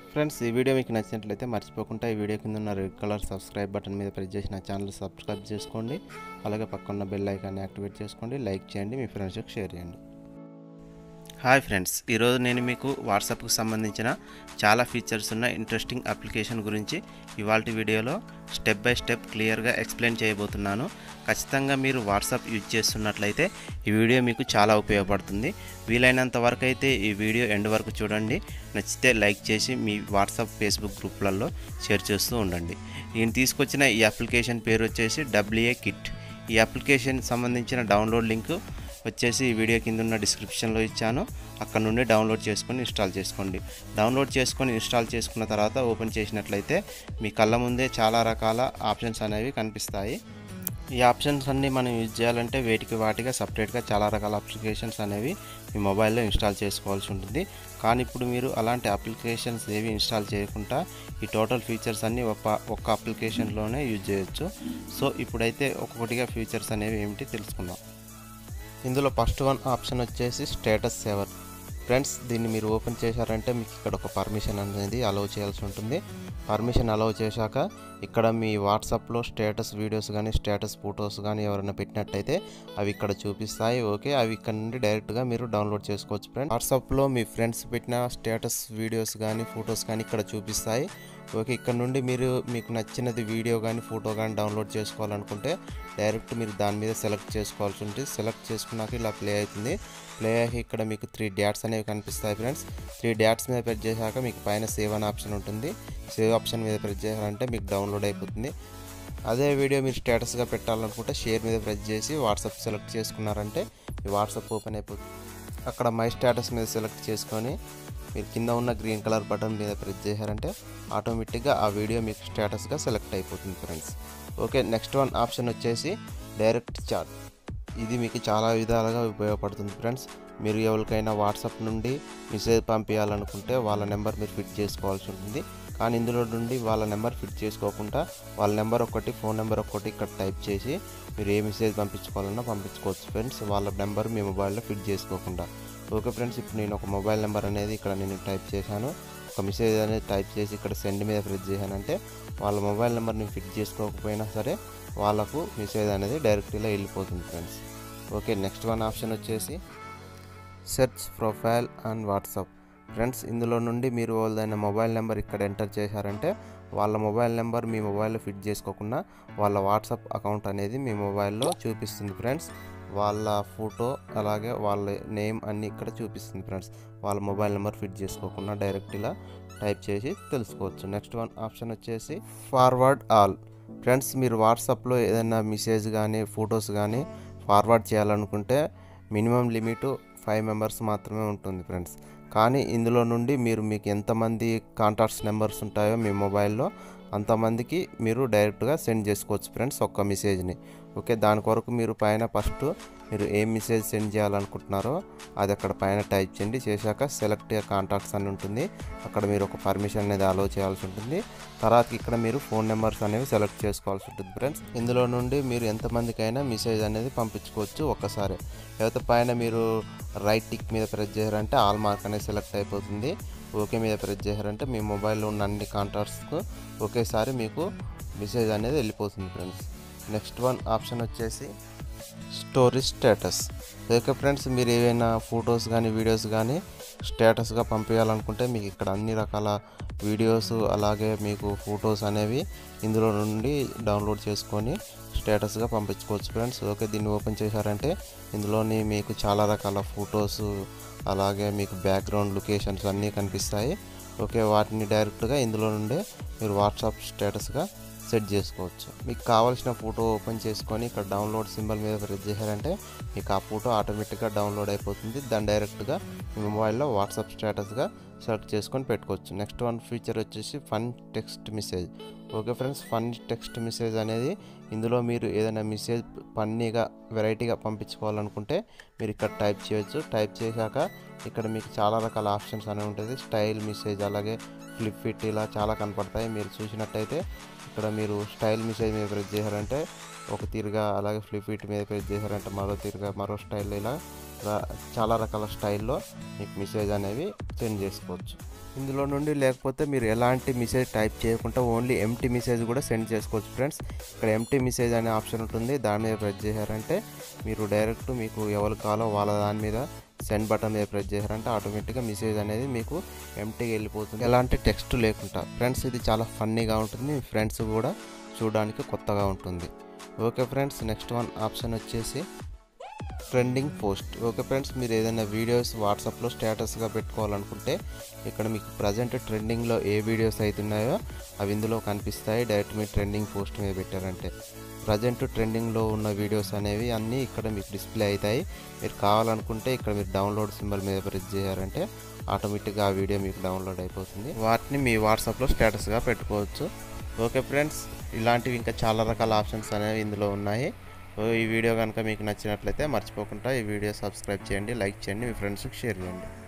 friends ఈ video మీకు నచ్చినట్లయితే మర్చిపోకుండా ఈ వీడియో కింద ఉన్న రెడ్ కలర్ సబ్స్క్రైబ్ బటన్ మీద ప్రెస్ చేసి నా ఛానల్ సబ్స్క్రైబ్ చేసుకోండి అలాగే పక్కన్న బెల్ ఐకాన్ని యాక్టివేట్ చేసుకోండి లైక్ చేయండి మీ ఫ్రెండ్స్కి షేర్ చేయండి హాయ్ ఫ్రెండ్స్ ఈరోజు నేను మీకు వాట్సాప్కి సంబంధించిన చాలా ఫీచర్స్ ఉన్న ఇంట్రెస్టింగ్ అప్లికేషన్ గురించి ఇవాళ వీడియోలో స్టెప్ బై స్టెప్ క్లియర్గా ఎక్స్ప్లెయిన్ చేయబోతున్నాను ఖచ్చితంగా మీరు వాట్సాప్ యూజ్ చేస్తున్నట్లయితే ఈ వీడియో మీకు చాలా ఉపయోగపడుతుంది వీలైనంత వరకు అయితే ఈ వీడియో ఎండ్ వరకు చూడండి నచ్చితే లైక్ చేసి మీ వాట్సాప్ ఫేస్బుక్ గ్రూప్లలో షేర్ చేస్తూ ఉండండి నేను తీసుకొచ్చిన ఈ అప్లికేషన్ పేరు వచ్చేసి డబ్ల్యూఏ కిట్ ఈ అప్లికేషన్ సంబంధించిన డౌన్లోడ్ లింక్ వచ్చేసి ఈ వీడియో కింద ఉన్న డిస్క్రిప్షన్లో ఇచ్చాను అక్కడ నుండి డౌన్లోడ్ చేసుకొని ఇన్స్టాల్ చేసుకోండి డౌన్లోడ్ చేసుకొని ఇన్స్టాల్ చేసుకున్న తర్వాత ఓపెన్ చేసినట్లయితే మీ కళ్ళ ముందే చాలా రకాల ఆప్షన్స్ అనేవి కనిపిస్తాయి ఈ ఆప్షన్స్ అన్నీ మనం యూజ్ చేయాలంటే వేటికి వాటిగా సపరేట్గా చాలా రకాల అప్లికేషన్స్ అనేవి మీ మొబైల్లో ఇన్స్టాల్ చేసుకోవాల్సి ఉంటుంది కానీ ఇప్పుడు మీరు అలాంటి అప్లికేషన్స్ ఏవి ఇన్స్టాల్ చేయకుండా ఈ టోటల్ ఫీచర్స్ అన్నీ ఒక ఒక్క అప్లికేషన్లోనే యూజ్ చేయొచ్చు సో ఇప్పుడైతే ఒక్కొక్కటిగా ఫీచర్స్ అనేవి ఏమిటి తెలుసుకుందాం ఇందులో ఫస్ట్ వన్ ఆప్షన్ వచ్చేసి స్టేటస్ సేవర్ ఫ్రెండ్స్ దీన్ని మీరు ఓపెన్ చేశారంటే మీకు ఇక్కడ ఒక పర్మిషన్ అనేది అలౌ చేయాల్సి ఉంటుంది పర్మిషన్ అలౌ చేశాక ఇక్కడ మీ వాట్సాప్లో స్టేటస్ వీడియోస్ కానీ స్టేటస్ ఫొటోస్ కానీ ఎవరైనా పెట్టినట్టయితే అవి ఇక్కడ చూపిస్తాయి ఓకే అవి ఇక్కడ నుండి డైరెక్ట్గా మీరు డౌన్లోడ్ చేసుకోవచ్చు ఫ్రెండ్స్ వాట్సాప్లో మీ ఫ్రెండ్స్ పెట్టిన స్టేటస్ వీడియోస్ కానీ ఫొటోస్ కానీ ఇక్కడ చూపిస్తాయి ఓకే ఇక్కడ నుండి మీరు మీకు నచ్చినది వీడియో కానీ ఫోటో కానీ డౌన్లోడ్ చేసుకోవాలనుకుంటే డైరెక్ట్ మీరు దాని మీద సెలెక్ట్ చేసుకోవాల్సి ఉంటుంది సెలెక్ట్ చేసుకున్నాక ఇలా ప్లే అవుతుంది ప్లే అయ్యి ఇక్కడ మీకు త్రీ డ్యాట్స్ అనేవి కనిపిస్తాయి ఫ్రెండ్స్ త్రీ డ్యాట్స్ మీద ప్రెస్ చేశాక మీకు పైన సేవ్ అనే ఆప్షన్ ఉంటుంది సేవ్ ఆప్షన్ మీద ప్రెస్ చేశారంటే మీకు డౌన్లోడ్ అయిపోతుంది అదే వీడియో మీరు స్టేటస్గా పెట్టాలనుకుంటే షేర్ మీద ప్రెస్ చేసి వాట్సాప్ సెలెక్ట్ చేసుకున్నారంటే మీ వాట్సాప్ ఓపెన్ అయిపోతుంది అక్కడ మై స్టేటస్ మీద సెలెక్ట్ చేసుకొని మీరు కింద ఉన్న గ్రీన్ కలర్ బటన్ మీద ప్రెస్ చేశారంటే ఆటోమేటిక్గా ఆ వీడియో మీకు స్టేటస్గా సెలెక్ట్ అయిపోతుంది friends okay next one option వచ్చేసి డైరెక్ట్ చాట్ ఇది మీకు చాలా విధాలుగా ఉపయోగపడుతుంది ఫ్రెండ్స్ మీరు ఎవరికైనా వాట్సాప్ నుండి మెసేజ్ పంపించాలనుకుంటే వాళ్ళ నెంబర్ మీరు ఫిట్ చేసుకోవాల్సి ఉంటుంది కానీ ఇందులో నుండి వాళ్ళ నెంబర్ ఫిట్ చేసుకోకుండా వాళ్ళ నెంబర్ ఒకటి ఫోన్ నెంబర్ ఒకటి ఇక్కడ టైప్ చేసి మీరు ఏ మెసేజ్ పంపించుకోవాలన్నా పంపించుకోవచ్చు ఫ్రెండ్స్ వాళ్ళ నెంబర్ మీ మొబైల్లో ఫిట్ చేసుకోకుండా ఓకే ఫ్రెండ్స్ ఇప్పుడు నేను ఒక మొబైల్ నెంబర్ అనేది ఇక్కడ నేను టైప్ చేశాను ఒక మెసేజ్ అనేది టైప్ చేసి ఇక్కడ సెండ్ మీద ప్రెస్ చేశానంటే వాళ్ళ మొబైల్ నెంబర్ని ఫిట్ చేసుకోకపోయినా సరే వాళ్ళకు మెసేజ్ అనేది డైరెక్ట్గా వెళ్ళిపోతుంది friends okay next one option వచ్చేసి search profile and WhatsApp friends ఇందులో నుండి మీరు వాళ్ళదైన మొబైల్ నెంబర్ ఇక్కడ ఎంటర్ చేశారంటే వాళ్ళ మొబైల్ నెంబర్ మీ మొబైల్లో ఫిట్ చేసుకోకుండా వాళ్ళ వాట్సాప్ అకౌంట్ అనేది మీ మొబైల్లో చూపిస్తుంది ఫ్రెండ్స్ వాళ్ళ ఫోటో అలాగే వాళ్ళ నేమ్ అన్నీ ఇక్కడ చూపిస్తుంది ఫ్రెండ్స్ వాళ్ళ మొబైల్ నెంబర్ ఫిట్ చేసుకోకుండా డైరెక్ట్ ఇలా టైప్ చేసి తెలుసుకోవచ్చు నెక్స్ట్ వన్ ఆప్షన్ వచ్చేసి ఫార్వర్డ్ ఆల్ ఫ్రెండ్స్ మీరు వాట్సాప్లో ఏదైనా మెసేజ్ కానీ ఫొటోస్ కానీ ఫార్వర్డ్ చేయాలనుకుంటే మినిమం లిమిట్ ఫైవ్ మెంబర్స్ మాత్రమే ఉంటుంది ఫ్రెండ్స్ కానీ ఇందులో నుండి మీరు మీకు ఎంతమంది కాంటాక్ట్స్ నెంబర్స్ ఉంటాయో మీ మొబైల్లో అంతమందికి మీరు డైరెక్ట్గా సెండ్ చేసుకోవచ్చు ఫ్రెండ్స్ ఒక్క మెసేజ్ని ఓకే దాని కొరకు మీరు పైన ఫస్ట్ మీరు ఏ మెసేజ్ సెండ్ చేయాలనుకుంటున్నారో అది అక్కడ పైన టైప్ చేయండి చేశాక సెలెక్ట్ కాంటాక్ట్స్ అని ఉంటుంది అక్కడ మీరు ఒక పర్మిషన్ అనేది అలో చేయాల్సి ఉంటుంది తర్వాత ఇక్కడ మీరు ఫోన్ నెంబర్స్ అనేవి సెలెక్ట్ చేసుకోవాల్సి ఉంటుంది ఫ్రెండ్స్ ఇందులో నుండి మీరు ఎంతమందికైనా మెసేజ్ అనేది పంపించుకోవచ్చు ఒక్కసారి లేకపోతే పైన మీరు రైట్ టిక్ మీద ప్రెస్ చేశారంటే ఆల్ మార్క్ అనేది సెలెక్ట్ అయిపోతుంది ఓకే మీద ప్రెస్ చేశారంటే మీ మొబైల్లో ఉన్న అన్ని కాంటాక్ట్స్కు ఒకేసారి మీకు మెసేజ్ అనేది వెళ్ళిపోతుంది ఫ్రెండ్స్ నెక్స్ట్ వన్ ఆప్షన్ వచ్చేసి స్టోరీ స్టేటస్ ఓకే ఫ్రెండ్స్ మీరు ఏవైనా ఫొటోస్ కానీ వీడియోస్ కానీ స్టేటస్గా పంపించాలనుకుంటే మీకు ఇక్కడ అన్ని రకాల వీడియోస్ అలాగే మీకు ఫొటోస్ అనేవి ఇందులో నుండి డౌన్లోడ్ చేసుకొని స్టేటస్గా పంపించుకోవచ్చు ఫ్రెండ్స్ ఓకే దీన్ని ఓపెన్ చేశారంటే ఇందులోని మీకు చాలా రకాల ఫొటోస్ అలాగే మీకు బ్యాక్గ్రౌండ్ లొకేషన్స్ అన్నీ కనిపిస్తాయి ఓకే వాటిని డైరెక్ట్గా ఇందులో నుండే మీరు వాట్సాప్ స్టేటస్గా సెట్ చేసుకోవచ్చు మీకు కావాల్సిన ఫోటో ఓపెన్ చేసుకొని ఇక్కడ డౌన్లోడ్ సింబల్ మీద ప్రెస్ చేశారంటే మీకు ఆ ఫోటో ఆటోమేటిక్గా డౌన్లోడ్ అయిపోతుంది దాన్ని డైరెక్ట్గా మీ మొబైల్లో వాట్సాప్ స్టేటస్గా సెలెక్ట్ చేసుకొని పెట్టుకోవచ్చు నెక్స్ట్ వన్ ఫీచర్ వచ్చేసి fun text message okay friends fun text message అనేది ఇందులో మీరు ఏదైనా మెసేజ్ ఫన్నీగా వెరైటీగా పంపించుకోవాలనుకుంటే మీరు ఇక్కడ టైప్ చేయొచ్చు టైప్ చేశాక ఇక్కడ మీకు చాలా రకాల ఆప్షన్స్ అనేవి ఉంటుంది స్టైల్ మెసేజ్ అలాగే ఫ్లిప్ ఫిట్ ఇలా చాలా కనపడతాయి మీరు చూసినట్టయితే ఇక్కడ మీరు స్టైల్ మెసేజ్ మీద ప్రెస్ చేశారంటే ఒక తీరుగా అలాగే ఫ్లిప్ ఫిట్ మీద ప్రెస్ చేశారంటే మరో తీరుగా మరో స్టైల్ ఇలా రా- చాలా రకాల స్టైల్లో మీకు మెసేజ్ అనేవి సెండ్ చేసుకోవచ్చు ఇందులో నుండి లేకపోతే మీరు ఎలాంటి మెసేజ్ టైప్ చేయకుండా ఓన్లీ ఎంటీ మెసేజ్ కూడా సెండ్ చేసుకోవచ్చు ఫ్రెండ్స్ ఇక్కడ ఎంటీ మెసేజ్ అనే ఆప్షన్ ఉంటుంది దాని మీద ప్రెస్ చేశారంటే మీరు డైరెక్ట్ మీకు ఎవరు కావాలో వాళ్ళ దాని మీద సెండ్ బటన్ మీద ప్రెస్ చేశారంటే ఆటోమేటిక్గా మెసేజ్ అనేది మీకు ఎంటీగా వెళ్ళిపోతుంది ఎలాంటి టెక్స్ట్ లేకుండా ఫ్రెండ్స్ ఇది చాలా ఫన్నీగా ఉంటుంది మీ ఫ్రెండ్స్ కూడా చూడడానికి కొత్తగా ఉంటుంది okay friends next one option వచ్చేసి ట్రెండింగ్ పోస్ట్ ఓకే ఫ్రెండ్స్ మీరు ఏదైనా వీడియోస్ వాట్సాప్లో స్టేటస్గా పెట్టుకోవాలనుకుంటే ఇక్కడ మీకు ప్రజెంట్ ట్రెండింగ్లో ఏ వీడియోస్ అవుతున్నాయో అవి ఇందులో కనిపిస్తాయి డైరెక్ట్ మీరు ట్రెండింగ్ పోస్ట్ మీద పెట్టారంటే ప్రజెంట్ ట్రెండింగ్లో ఉన్న వీడియోస్ అనేవి అన్నీ ఇక్కడ మీకు డిస్ప్లే అవుతాయి మీరు కావాలనుకుంటే ఇక్కడ మీరు డౌన్లోడ్ సింబల్ మీద ప్రెస్ చేయారంటే ఆటోమేటిక్గా ఆ వీడియో మీకు డౌన్లోడ్ అయిపోతుంది వాటిని మీ వాట్సాప్లో స్టేటస్గా పెట్టుకోవచ్చు ఓకే ఫ్రెండ్స్ ఇలాంటివి ఇంకా చాలా రకాల ఆప్షన్స్ అనేవి ఇందులో ఉన్నాయి సో ఈ వీడియో కనుక మీకు నచ్చినట్లయితే మర్చిపోకుండా ఈ వీడియో సబ్స్క్రైబ్ చేయండి లైక్ చేయండి మీ ఫ్రెండ్స్కి షేర్ చేయండి